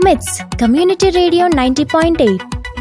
మిట్స్ community radio ninety point eight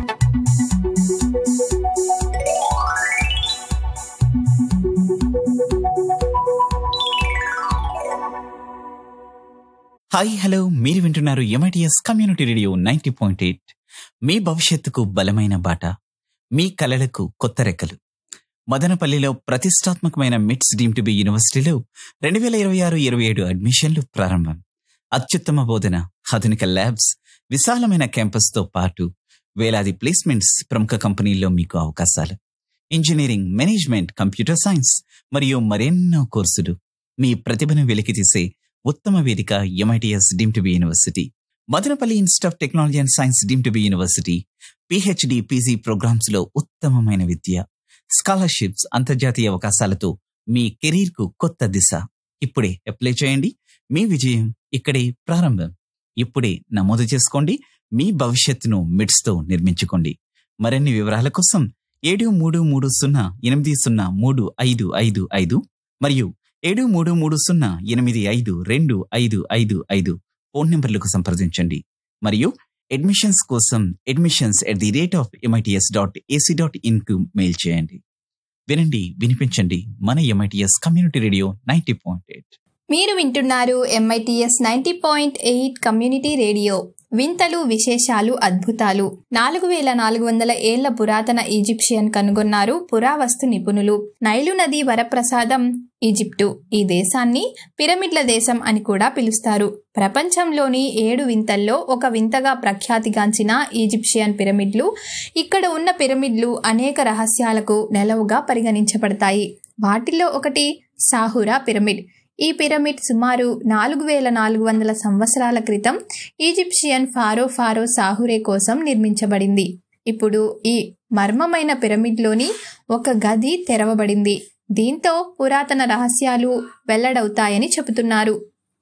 hi hello మీరు వింటున్నారు MITS community radio ninety point eight మీ భవిష్యత్తుకు బలమైన బాట మీ కలలకు కొత్త రెక్కలు మదనపల్లిలో ప్రతిష్టాత్మకమైన మిట్స్ డీమ్ టు బి యూనివర్సిటీలో రెండు వేల ఇరవై ఆరు ఇరవై ఏడు అడ్మిషన్లు ప్రారంభం అత్యుత్తమ బోధన ఆధునిక ల్యాబ్స్ విశాలమైన క్యాంపస్తో పాటు వేలాది ప్లేస్మెంట్స్ ప్రముఖ కంపెనీల్లో మీకు అవకాశాలు ఇంజనీరింగ్ మేనేజ్మెంట్ కంప్యూటర్ సైన్స్ మరియు మరెన్నో కోర్సులు మీ ప్రతిభను వెలికితీసే ఉత్తమ వేదిక MITS deemed to be university Madanapalle institute of technology and science deemed to be university PhD PG programmes లో ఉత్తమమైన విద్య స్కాలర్షిప్స్ అంతర్జాతీయ అవకాశాలతో మీ కెరీర్ కు కొత్త దిశ ఇప్పుడే అప్లై చేయండి మీ విజయం ఇక్కడే ప్రారంభం ఇప్పుడే నమోదు చేసుకోండి మీ భవిష్యత్తును మిడ్స్ తో నిర్మించుకోండి మరిన్ని వివరాల కోసం ఏడు మూడు మూడు సున్నా ఎనిమిది సున్నా మూడు ఐదు ఐదు ఐదు మరియు ఏడు మూడు మూడు సున్నా ఎనిమిది ఐదు రెండు ఐదు ఐదు ఐదు ఫోన్ నెంబర్లకు సంప్రదించండి మరియు అడ్మిషన్స్ కోసం admissions at the rate of MITS dot AC dot in కు మెయిల్ చేయండి వినండి వినిపించండి మన MITS community radio ninety point eight మీరు వింటున్నారు MITS ninety point eight community radio వింతలు విశేషాలు అద్భుతాలు నాలుగు వేల నాలుగు వందల ఏళ్ల పురాతన ఈజిప్షియన్ కనుగొన్నారు పురావస్తు నిపుణులు నైలు నది వరప్రసాదం ఈజిప్టు ఈ దేశాన్ని పిరమిడ్ల దేశం అని కూడా పిలుస్తారు ప్రపంచంలోని ఏడు వింతల్లో ఒక వింతగా ప్రఖ్యాతిగాంచిన ఈజిప్షియన్ పిరమిడ్లు ఇక్కడ ఉన్న పిరమిడ్లు అనేక రహస్యాలకు నెలవుగా పరిగణించబడతాయి వాటిల్లో ఒకటి సాహురా పిరమిడ్ ఈ పిరమిడ్ సుమారు నాలుగు వేల నాలుగు వందల సంవత్సరాల క్రితం ఈజిప్షియన్ ఫారో ఫారో సాహురే కోసం నిర్మించబడింది ఇప్పుడు ఈ మర్మమైన పిరమిడ్లోని ఒక గది తెరవబడింది దీంతో పురాతన రహస్యాలు వెల్లడవుతాయని చెబుతున్నారు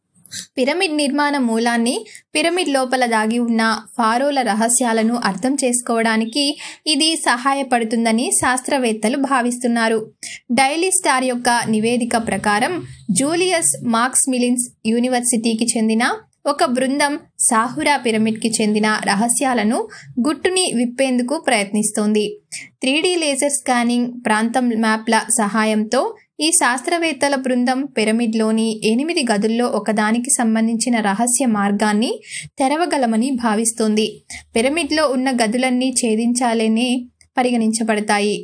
పిరమిడ్ నిర్మాణ మూలాన్ని పిరమిడ్ లోపల దాగి ఉన్న ఫారోల రహస్యాలను అర్థం చేసుకోవడానికి ఇది సహాయపడుతుందని శాస్త్రవేత్తలు భావిస్తున్నారు డైలీ స్టార్ యొక్క నివేదిక ప్రకారం జూలియస్ మార్క్స్ మిలిన్స్ యూనివర్సిటీకి చెందిన ఒక బృందం సాహురా పిరమిడ్కి చెందిన రహస్యాలను గుట్టుని విప్పేందుకు ప్రయత్నిస్తోంది త్రీ లేజర్ స్కానింగ్ ప్రాంతం మ్యాప్ల సహాయంతో ఈ శాస్త్రవేత్తల బృందం పిరమిడ్లోని ఎనిమిది గదుల్లో ఒకదానికి సంబంధించిన రహస్య మార్గాన్ని తెరవగలమని భావిస్తోంది పిరమిడ్లో ఉన్న గదులన్నీ ఛేదించాలనే పరిగణించబడతాయి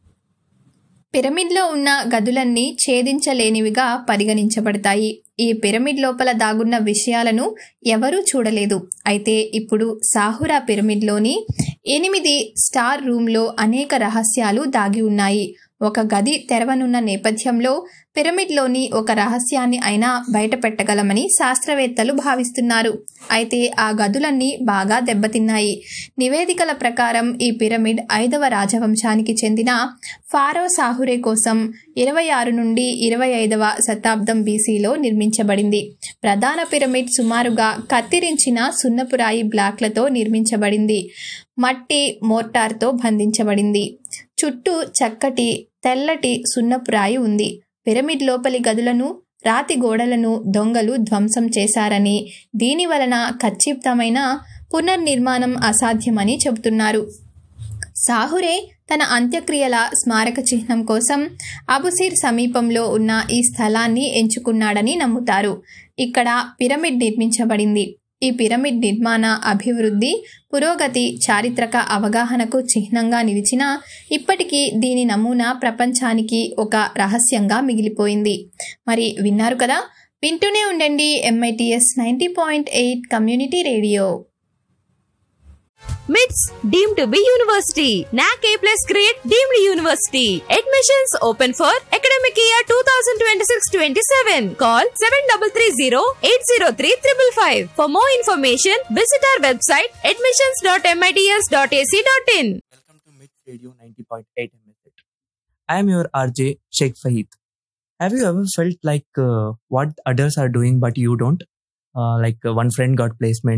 పిరమిడ్లో ఉన్న గదులన్నీ ఛేదించలేనివిగా పరిగణించబడతాయి ఈ పిరమిడ్ లోపల దాగున్న విషయాలను ఎవరూ చూడలేదు అయితే ఇప్పుడు సాహురా పిరమిడ్లోని ఎనిమిది స్టార్ రూమ్లో అనేక రహస్యాలు దాగి ఉన్నాయి ఒక గది తెరవనున్న నేపథ్యంలో పిరమిడ్లోని ఒక రహస్యాన్ని అయినా బయటపెట్టగలమని శాస్త్రవేత్తలు భావిస్తున్నారు అయితే ఆ గదులన్నీ బాగా దెబ్బతిన్నాయి నివేదికల ప్రకారం ఈ పిరమిడ్ ఐదవ రాజవంశానికి చెందిన ఫారో సాహురే కోసం ఇరవై ఆరు నుండి ఇరవై ఐదవ శతాబ్దం బీసీలో నిర్మించబడింది ప్రధాన పిరమిడ్ సుమారుగా కత్తిరించిన సున్నపురాయి బ్లాక్లతో నిర్మించబడింది మట్టి మోర్టార్తో బంధించబడింది చుట్టూ చక్కటి తెల్లటి సున్నపురాయి ఉంది పిరమిడ్ లోపలి గదులను రాతి గోడలను దొంగలు ధ్వంసం చేశారని దీని వలన ఖచ్చితమైన పునర్నిర్మాణం అసాధ్యమని చెబుతున్నారు సాహురే తన అంత్యక్రియల స్మారక చిహ్నం కోసం అబుసిర్ సమీపంలో ఉన్న ఈ స్థలాన్ని ఎంచుకున్నాడని నమ్ముతారు ఇక్కడ పిరమిడ్ నిర్మించబడింది ఈ పిరమిడ్ నిర్మాణ అభివృద్ధి పురోగతి చారిత్రక అవగాహనకు చిహ్నంగా నిలిచిన ఇప్పటికీ దీని నమూనా ప్రపంచానికి ఒక రహస్యంగా మిగిలిపోయింది మరి విన్నారు కదా వింటూనే ఉండండి MITS ninety point eight community radio MITS deemed to be university NAAC A plus grade deemed university admissions open for academic year two thousand twenty six twenty seven call seven double three zero eight zero three triple five for more information visit our website admissions dot MITS dot AC dot in Welcome to Mix Radio 90.8 MSH. I am your RJ Sheikh Fahid. Have you ever felt like uh, what others are doing but you don't? Uh, like uh, one friend got placement